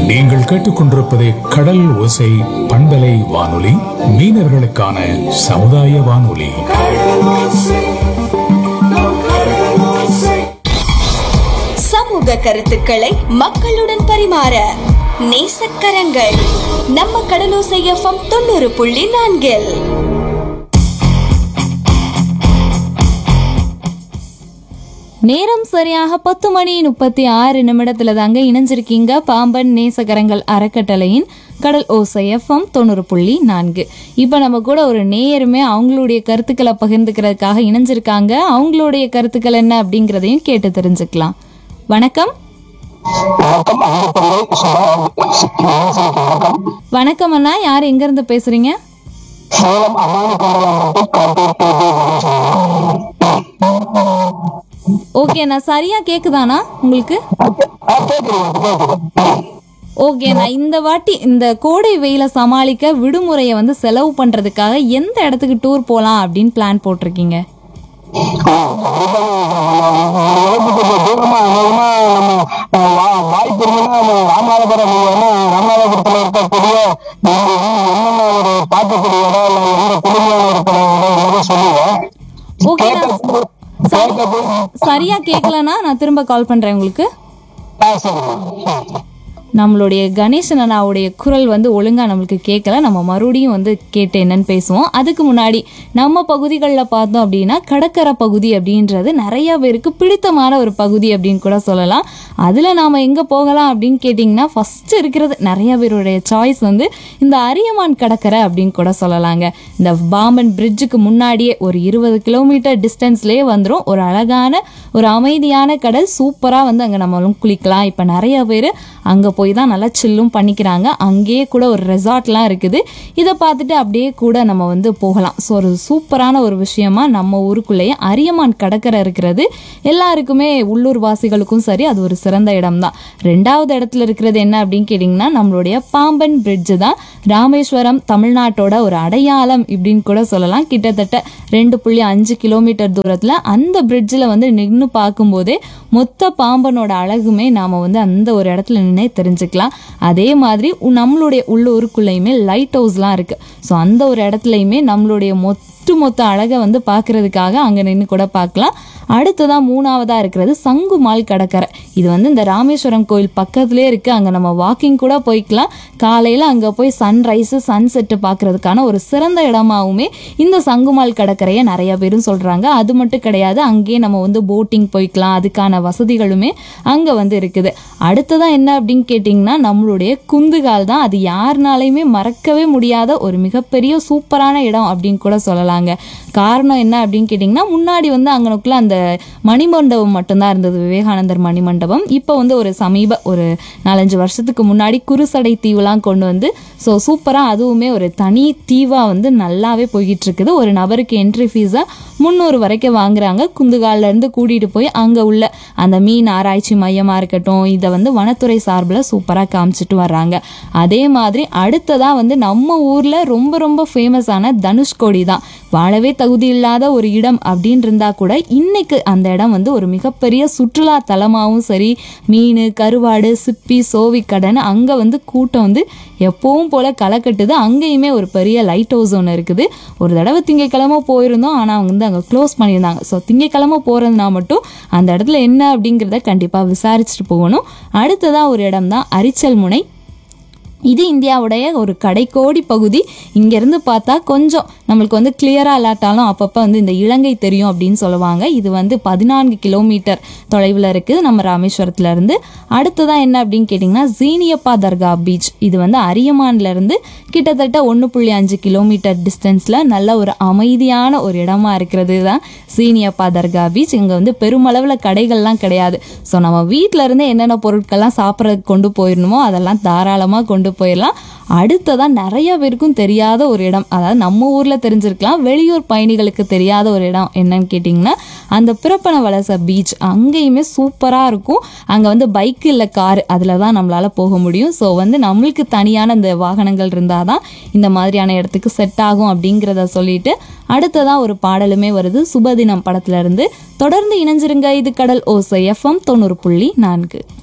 நீங்கள் கேட்டுக்கொண்டிருப்பது கடல் ஓசை பண்பலை வானொலி மீனவர்களுக்கான சமுதாய வானொலி சமூக கருத்துக்களை மக்களுடன் பரிமாற நேசக்கரங்கள் நம்ம கடலோசை எஃப்எம் தொண்ணூறு புள்ளி நான்கில் நேரம் சரியாக பத்து மணி முப்பத்தி ஆறு நிமிடத்துல தாங்க இணைஞ்சிருக்கீங்க பாம்பன் நேசகரங்கள் அறக்கட்டளையின் கடல் ஓசை எஃப்எம் தொண்ணூறு புள்ளி நான்கு இப்போ நம்ம கூட ஒரு நேயருமே அவங்களுடைய கருத்துக்களை பகிர்ந்துக்கிறதுக்காக இணைஞ்சிருக்காங்க அவங்களுடைய கருத்துக்கள் என்ன அப்படிங்கிறதையும் கேட்டு தெரிஞ்சுக்கலாம் வணக்கம் வணக்கம் அன்புக்குரிய சுபாசிக்கு வணக்கம் வணக்கம் அண்ணா யார் எங்க இருந்து பேசுறீங்க சேலம் அம்மானி கொண்டலம் காப்பீர் ஓகே அண்ணா சரியா கேக்குதாண்ணா உங்களுக்கு ஓகே நான் இந்த வாட்டி இந்த கோடை வெயில சமாளிக்க விடுமுறையை வந்து செலவு பண்றதுக்காக எந்த இடத்துக்கு டூர் போலாம் அப்படின்னு பிளான் போட்டிருக்கீங்க தூரமா அதிகமா நம்ம வா- வாய்ப்பு இருந்ததுன்னா நம்ம ராமநாதபுரம் நீங்க வந்து ராமநாதபுரத்துல இருக்கக்கூடிய நீங்க என்னென்ன ஒரு பார்க்கக்கூடிய இடம் இல்ல எந்த குழுமையான இருக்கிற இடம் எல்லாமே சொல்லுங்க ஓகே நான் சரி- சரியா கேட்கலனா நான் திரும்ப கால் பண்றேன் உங்களுக்கு ஆ சரிம்மா நம்மளுடைய கணேசன் அண்ணாவுடைய குரல் வந்து ஒழுங்கா நம்மளுக்கு கேட்கல நம்ம மறுபடியும் வந்து கேட்டு என்னன்னு பேசுவோம் அதுக்கு முன்னாடி நம்ம பகுதிகளில் பார்த்தோம் அப்படின்னா கடற்கரை பகுதி அப்படின்றது நிறைய பேருக்கு பிடித்தமான ஒரு பகுதி அப்படின்னு கூட சொல்லலாம் அதில் நாம் எங்கே போகலாம் அப்படின்னு கேட்டிங்கன்னா ஃபர்ஸ்ட் இருக்கிறது நிறைய பேருடைய சாய்ஸ் வந்து இந்த அரியமான் கடற்கரை அப்படின்னு கூட சொல்லலாங்க இந்த பாம்பன் பிரிட்ஜுக்கு முன்னாடியே ஒரு இருபது கிலோமீட்டர் டிஸ்டன்ஸ்லேயே வந்துடும் ஒரு அழகான ஒரு அமைதியான கடல் சூப்பராக வந்து அங்கே நம்மளும் குளிக்கலாம் இப்போ நிறைய பேர் அங்கே போய் தான் நல்லா சில்லும் பண்ணிக்கிறாங்க அங்கேயே கூட ஒரு ரெசார்ட்லாம் இருக்குது இதை பார்த்துட்டு அப்படியே கூட நம்ம வந்து போகலாம் ஸோ ஒரு சூப்பரான ஒரு விஷயமா நம்ம ஊருக்குள்ளேயே அரியமான் கடற்கரை இருக்கிறது எல்லாருக்குமே உள்ளூர் வாசிகளுக்கும் சரி அது ஒரு சிறந்த இடம் தான் ரெண்டாவது இடத்துல இருக்கிறது என்ன அப்படின்னு கேட்டிங்கன்னா நம்மளுடைய பாம்பன் பிரிட்ஜு தான் ராமேஸ்வரம் தமிழ்நாட்டோட ஒரு அடையாளம் இப்படின்னு கூட சொல்லலாம் கிட்டத்தட்ட ரெண்டு புள்ளி அஞ்சு கிலோமீட்டர் தூரத்தில் அந்த பிரிட்ஜில் வந்து நின்று பார்க்கும்போதே மொத்த பாம்பனோட அழகுமே நாம் வந்து அந்த ஒரு இடத்துல நின்னே தெரிஞ்சுக்கலாம் அதே மாதிரி உ- நம்மளுடைய உள்ளூருக்குள்ளேயுமே லைட் ஹவுஸ்லாம் இருக்குது ஸோ அந்த ஒரு இடத்துலையுமே நம்மளுடைய மொத்த ஒட்டுமொத்த அழகை வந்து பார்க்கறதுக்காக அங்கே நின்று கூட பார்க்கலாம் அடுத்ததான் மூணாவதாக இருக்கிறது சங்குமால் கடற்கரை இது வந்து இந்த ராமேஸ்வரம் கோயில் பக்கத்துலேயே இருக்குது அங்கே நம்ம வாக்கிங் கூட போய்க்கலாம் காலையில் அங்கே போய் சன்ரைஸு சன்செட்டு பார்க்கறதுக்கான ஒரு சிறந்த இடமாவுமே இந்த சங்குமால் கடற்கரையை நிறைய பேரும் சொல்கிறாங்க அது மட்டும் கிடையாது அங்கேயே நம்ம வந்து போட்டிங் போய்க்கலாம் அதுக்கான வசதிகளுமே அங்கே வந்து இருக்குது அடுத்ததான் என்ன அப்படின்னு கேட்டிங்கன்னா நம்மளுடைய குந்துகால் தான் அது யாருனாலையுமே மறக்கவே முடியாத ஒரு மிகப்பெரிய சூப்பரான இடம் அப்படின்னு கூட சொல்லலாங்க காரணம் என்ன அப்படின்னு கேட்டிங்கன்னா முன்னாடி வந்து அங்கனுக்குள்ள அந்த மணிமண்டபம் மட்டும்தான் இருந்தது விவேகானந்தர் மணிமண்டபம் இப்போ வந்து ஒரு சமீப ஒரு நாலஞ்சு வருஷத்துக்கு முன்னாடி குருசடை தீவுலாம் கொண்டு வந்து ஸோ சூப்பராக அதுவுமே ஒரு தனி தீவாக வந்து நல்லாவே போய்கிட்டு இருக்குது ஒரு நபருக்கு என்ட்ரி ஃபீஸாக முந்நூறு வரைக்கும் வாங்குறாங்க குந்துகால்ல இருந்து கூட்டிகிட்டு போய் அங்கே உள்ள அந்த மீன் ஆராய்ச்சி மையமாக இருக்கட்டும் இதை வந்து வனத்துறை சார்பில் சூப்பராக காமிச்சிட்டு வர்றாங்க அதே மாதிரி அடுத்ததாக வந்து நம்ம ஊரில் ரொம்ப ரொம்ப ஃபேமஸான தனுஷ்கோடி தான் வாழவே தகுதி இல்லாத ஒரு இடம் அப்படின்னு இருந்தால் கூட இன்னைக்கு அந்த இடம் வந்து ஒரு மிகப்பெரிய சுற்றுலா தலமாகவும் சரி மீன் கருவாடு சிப்பி சோவிக்கடன் அங்கே வந்து கூட்டம் வந்து எப்பவும் போல களை கட்டுது அங்கேயுமே ஒரு பெரிய லைட் ஹவுஸ் ஒன்று இருக்குது ஒரு தடவை திங்கக்கிழமை போயிருந்தோம் ஆனால் அவங்க வந்து அங்கே க்ளோஸ் பண்ணியிருந்தாங்க ஸோ திங்கக்கிழமை போகிறதுனா மட்டும் அந்த இடத்துல என்ன அப்படிங்கிறத கண்டிப்பாக விசாரிச்சுட்டு போகணும் அடுத்ததாக ஒரு இடம் தான் அரிச்சல் முனை இது இந்தியாவுடைய ஒரு கடைக்கோடி பகுதி இங்கேருந்து பார்த்தா கொஞ்சம் நம்மளுக்கு வந்து கிளியராக இல்லாட்டாலும் அப்பப்போ வந்து இந்த இலங்கை தெரியும் அப்படின்னு சொல்லுவாங்க இது வந்து பதினான்கு கிலோமீட்டர் தொலைவில் இருக்குது நம்ம ராமேஸ்வரத்துல இருந்து அடுத்ததான் என்ன அப்படின்னு கேட்டிங்கன்னா ஜீனியப்பா தர்கா பீச் இது வந்து அரியமான்ல இருந்து கிட்டத்தட்ட ஒன்று புள்ளி அஞ்சு கிலோமீட்டர் டிஸ்டன்ஸில் நல்ல ஒரு அமைதியான ஒரு இடமா இருக்கிறது தான் சீனியப்பா தர்கா பீச் இங்கே வந்து பெருமளவில் கடைகள்லாம் கிடையாது ஸோ நம்ம வீட்டில இருந்தே என்னென்ன பொருட்கள்லாம் சாப்பிட்றதுக்கு கொண்டு போயிடணுமோ அதெல்லாம் தாராளமாக கொண்டு போயிடலாம் அடுத்ததான் நிறைய பேருக்கும் தெரியாத ஒரு இடம் அதாவது நம்ம ஊரில் தெரிஞ்சிருக்கலாம் வெளியூர் பயணிகளுக்கு தெரியாத ஒரு இடம் என்னன்னு கேட்டிங்கன்னா அந்த பிறப்பன வலச பீச் அங்கேயுமே சூப்பராக இருக்கும் அங்கே வந்து பைக் இல்லை கார் அதில் தான் நம்மளால் போக முடியும் ஸோ வந்து நம்மளுக்கு தனியான இந்த வாகனங்கள் இருந்தால் தான் இந்த மாதிரியான இடத்துக்கு செட் ஆகும் அப்படிங்கிறத சொல்லிட்டு அடுத்ததான் ஒரு பாடலுமே வருது சுபதினம் படத்துல இருந்து தொடர்ந்து இணைஞ்சிருங்க இது கடல் ஓசை எஃப்எம் தொண்ணூறு புள்ளி நான்கு